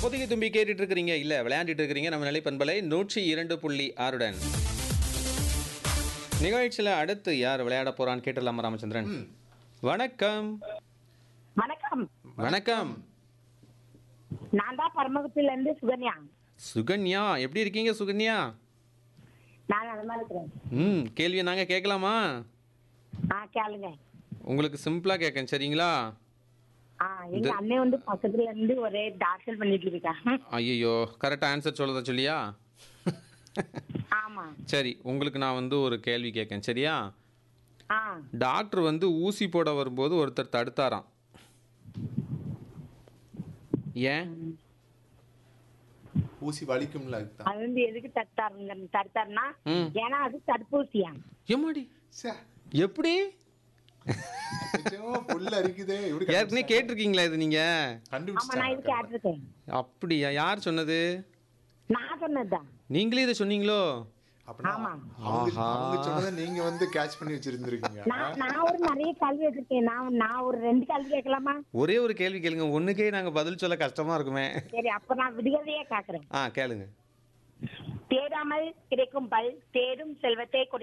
பொதிகை தும்பி கேட்டுட்டு இருக்கிறீங்க இல்ல விளையாண்டுட்டு இருக்கிறீங்க நம்ம நிலைப்பண்பலை நூற்றி இரண்டு புள்ளி ஆறுடன் நிகழ்ச்சியில் அடுத்து யார் விளையாட போறான்னு கேட்டலாமா ராமச்சந்திரன் வணக்கம் வணக்கம் வணக்கம் நான் தான் பரமகுத்தில இருந்து சுகன்யா சுகன்யா எப்படி இருக்கீங்க சுகன்யா நான் நல்லா இருக்கிறேன் ம் கேள்வியை நாங்கள் கேட்கலாமா ஆ கேளுங்க உங்களுக்கு சிம்பிளாக கேட்கேன் சரிங்களா ஆ எங்க அண்ணன் வந்து பக்கத்துல இருந்து ஒரே டார்ச்சல் பண்ணிட்டு இருக்கான் ஐயோ கரெக்டாக ஆன்சர் சொல்லதா சொல்லியா ஆமா சரி உங்களுக்கு நான் வந்து ஒரு கேள்வி கேட்கேன் சரியா ஆ டாக்டர் வந்து ஊசி போட வரும்போது ஒருத்தர் தடுத்தாராம் ஏன் ஊசி வலிக்கும்ல அதுதான் அது வந்து எதுக்கு தடுத்தாருங்க தடுத்தாருன்னா ம். ஏன்னா அது தடுப்பூசியா எம்மாடி ச்சே, எப்படி நிஜமா புல்ல அரிக்குதே எப்படி ஏற்கனவே கேட்டிருக்கீங்களா இது நீங்க ஆமா நான் இது கண்டுபிடிச்சிட்டாங்க கேட்டிருக்கேன் அப்படியா யார் சொன்னது நான் சொன்னதுதான் நீங்களே இதை சொன்னீங்களோ அப்படின்னா ஆமா. அவங்க ஆஹா. அவங்க சொன்னதை நீங்க வந்து கேட்ச் பண்ணி வச்சிருந்திருக்கீங்க நான் நான் ஒரு நிறைய கல்வி வச்சிருக்கேன் நான் நான் ஒரு ரெண்டு கல்வி கேட்கலாமா ஒரே ஒரு கேள்வி கேளுங்க ஒண்ணுக்கே நாங்க பதில் சொல்ல கஷ்டமா இருக்குமே சரி அப்ப நான் விடுகதையே கேக்குறேன் ஆ கேளுங்க தேடாமல் கிடைக்கும் பல் தேடும் செல்வத்தை